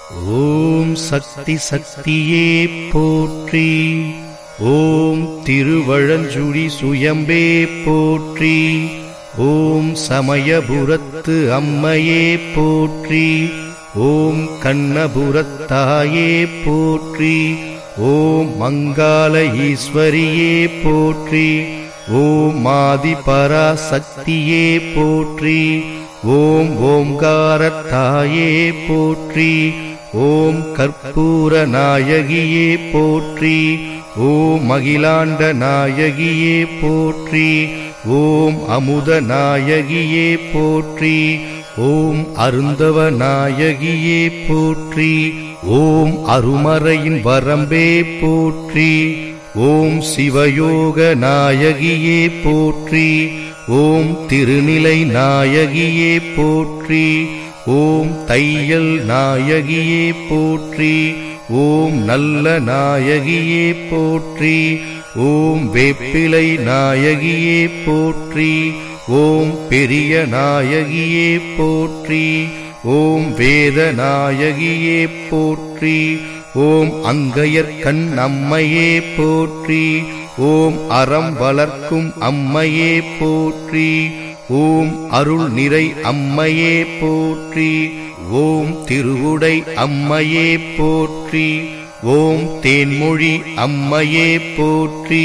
ஓம் சக்தி சக்தியே போற்றி ஓம் திருவழஞ்சுழி சுயம்பே போற்றி ஓம் சமயபுரத்து அம்மையே போற்றி ஓம் கண்ணபுரத்தாயே போற்றி ஓம் மங்கால ஈஸ்வரியே போற்றி ஓம் மாதி பராசக்தியே போற்றி ஓம் ஓம்காரத்தாயே போற்றி ஓம் கற்பூர நாயகியே போற்றி ஓம் மகிழாண்ட நாயகியே போற்றி ஓம் அமுத நாயகியே போற்றி ஓம் அருந்தவ நாயகியே போற்றி ஓம் அருமறையின் வரம்பே போற்றி ஓம் சிவயோக நாயகியே போற்றி ஓம் திருநிலை நாயகியே போற்றி ஓம் தையல் நாயகியே போற்றி ஓம் நல்ல நாயகியே போற்றி ஓம் வேப்பிலை நாயகியே போற்றி ஓம் பெரிய நாயகியே போற்றி ஓம் வேத நாயகியே போற்றி ஓம் அங்கையர் கண் அம்மையே போற்றி ஓம் அறம் வளர்க்கும் அம்மையே போற்றி ஓம் அருள் நிறை அம்மையே போற்றி ஓம் திருவுடை அம்மையே போற்றி ஓம் தேன்மொழி அம்மையே போற்றி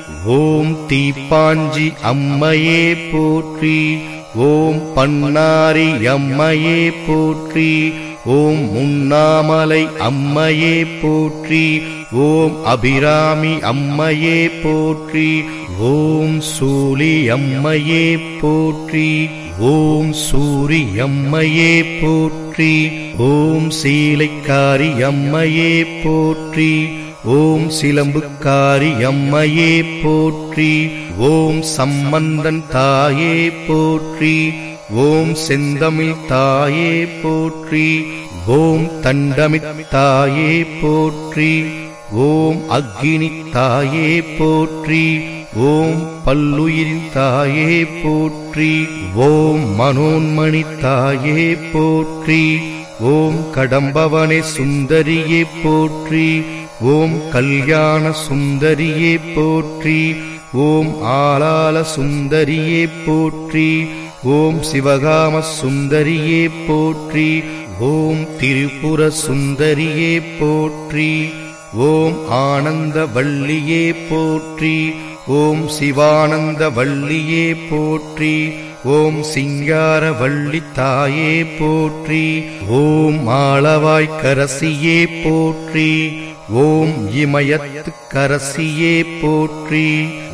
ஓம் தீப்பாஞ்சி அம்மையே போற்றி ஓம் பன்னாரி அம்மையே போற்றி ஓம் முன்னாமலை அம்மையே போற்றி ஓம் அபிராமி அம்மையே போற்றி ஓம் சூலி அம்மையே போற்றி ஓம் சூரி அம்மையே போற்றி ஓம் சீலைக்காரி அம்மையே போற்றி ஓம் சிலம்புக்காரி அம்மையே போற்றி ஓம் சம்பந்தன் தாயே போற்றி ஓம் செந்தமிழ் தாயே போற்றி ஓம் தண்டமித் தாயே போற்றி ஓம் அக்னி தாயே போற்றி ஓம் பல்லுயிரின் தாயே போற்றி ஓம் மனோன்மணி தாயே போற்றி ஓம் கடம்பவனே சுந்தரியே போற்றி ஓம் கல்யாண சுந்தரியே போற்றி ஓம் ஆளாள சுந்தரியே போற்றி ஓம் சிவகாம சுந்தரியே போற்றி ஓம் திரிபுர சுந்தரியே போற்றி ஓம் ஆனந்த வள்ளியே போற்றி ஓம் சிவானந்த வள்ளியே போற்றி ஓம் சிங்கார வள்ளி தாயே போற்றி ஓம் ஆளவாய் கரசியே போற்றி ஓம் இமயத்து கரசியே போற்றி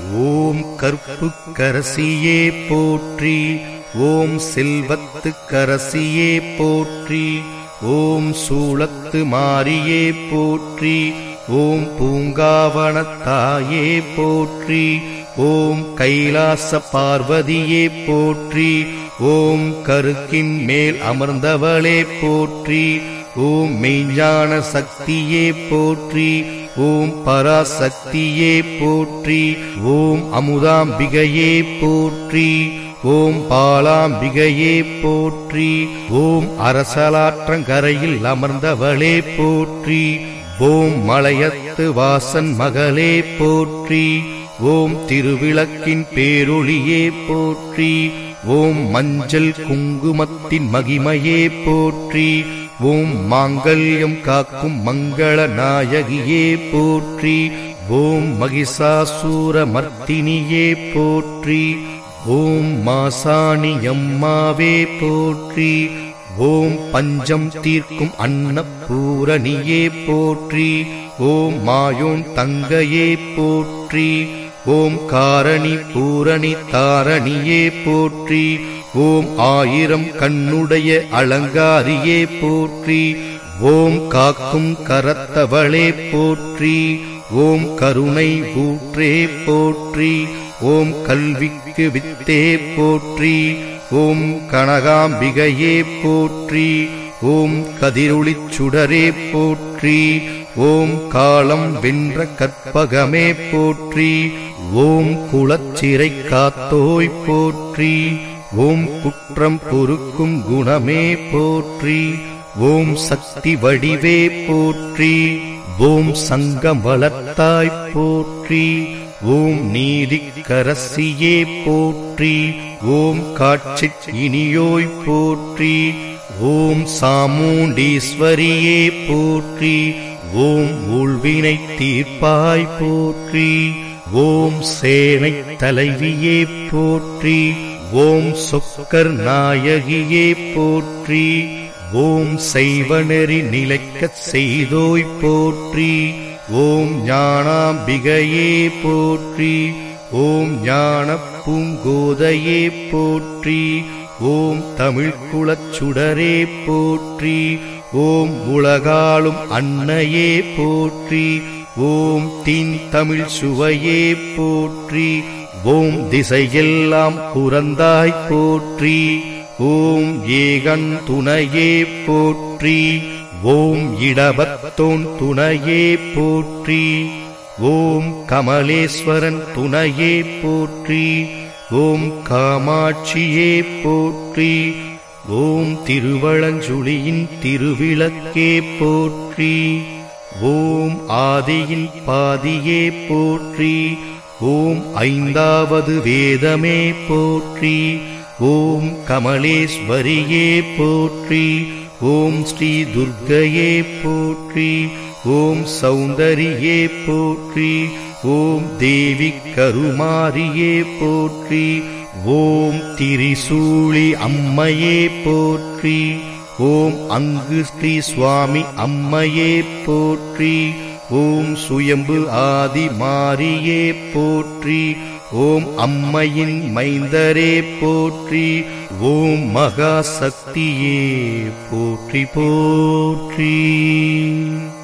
ஓம் கற்பு கரசியே போற்றி ஓம் செல்வத்து கரசியே போற்றி ஓம் சூளத்து மாரியே போற்றி ஓம் பூங்காவனத்தாயே போற்றி ஓம் கைலாச பார்வதியே போற்றி ஓம் கருக்கின் மேல் அமர்ந்தவளே போற்றி ஓம் மெய்ஞான சக்தியே போற்றி ஓம் பராசக்தியே போற்றி ஓம் அமுதாம்பிகையே போற்றி ஓம் பாலாம்பிகையே போற்றி ஓம் அரசலாற்றங்கரையில் அமர்ந்தவளே போற்றி ஓம் மலையத்து வாசன் மகளே போற்றி ஓம் திருவிளக்கின் பேரொளியே போற்றி ஓம் மஞ்சள் குங்குமத்தின் மகிமையே போற்றி ஓம் மாங்கல்யம் காக்கும் மங்கள நாயகியே போற்றி ஓம் மகிஷாசூர மர்த்தினியே போற்றி ஓம் மாசாணி அம்மாவே போற்றி ஓம் பஞ்சம் தீர்க்கும் அன்னபூரணியே போற்றி ஓம் மாயோன் தங்கையே போற்றி ஓம் காரணி பூரணி தாரணியே போற்றி ஓம் ஆயிரம் கண்ணுடைய அலங்காரியே போற்றி ஓம் காக்கும் கரத்தவளே போற்றி ஓம் கருணை ஊற்றே போற்றி ஓம் கல்விக்கு வித்தே போற்றி ஓம் கனகாம்பிகையே போற்றி ஓம் கதிரொளிச் சுடரே போற்றி ஓம் காலம் வென்ற கற்பகமே போற்றி ஓம் குளச்சிறை காத்தோய் போற்றி ஓம் குற்றம் பொறுக்கும் குணமே போற்றி ஓம் சக்தி வடிவே போற்றி ஓம் சங்கம் வளர்த்தாய் போற்றி ஓம் நீதிக்கரசியே போற்றி ஓம் காட்சி இனியோய் போற்றி ஓம் சாமுண்டீஸ்வரியே போற்றி ஓம் ஊழ்வினை தீர்ப்பாய் போற்றி ஓம் சேனை தலைவியே போற்றி ஓம் சொக்கர் நாயகியே போற்றி ஓம் செய்வனெறி நிலைக்கச் செய்தோய் போற்றி ஓம் ஞானாம்பிகையே போற்றி ஓம் ஞான பூங்கோதையே போற்றி ஓம் தமிழ் குலச்சுடரே போற்றி ஓம் உலகாளும் அன்னையே போற்றி ஓம் தீன் தமிழ் சுவையே போற்றி ஓம் திசையெல்லாம் புறந்தாய் போற்றி ஓம் ஏகன் துணையே போற்றி ஓம் இடபத்தோன் துணையே போற்றி ஓம் கமலேஸ்வரன் துணையே போற்றி ஓம் காமாட்சியே போற்றி ஓம் திருவளஞ்சுழியின் திருவிளக்கே போற்றி ஓம் ஆதியின் பாதியே போற்றி ஓம் ஐந்தாவது வேதமே போற்றி ஓம் கமலேஸ்வரியே போற்றி ஓம் ஸ்ரீ துர்க்கையே போற்றி ஓம் சௌந்தரியே போற்றி ஓம் தேவி கருமாரியே போற்றி ஓம் திரிசூலி அம்மையே போற்றி ஓம் அங்கு ஸ்ரீ சுவாமி அம்மையே போற்றி ஓம் சுயம்பு ஆதி மாரியே போற்றி ஓம் அம்மையின் மைந்தரே போற்றி ஓம் மகா சக்தியே போற்றி போற்றி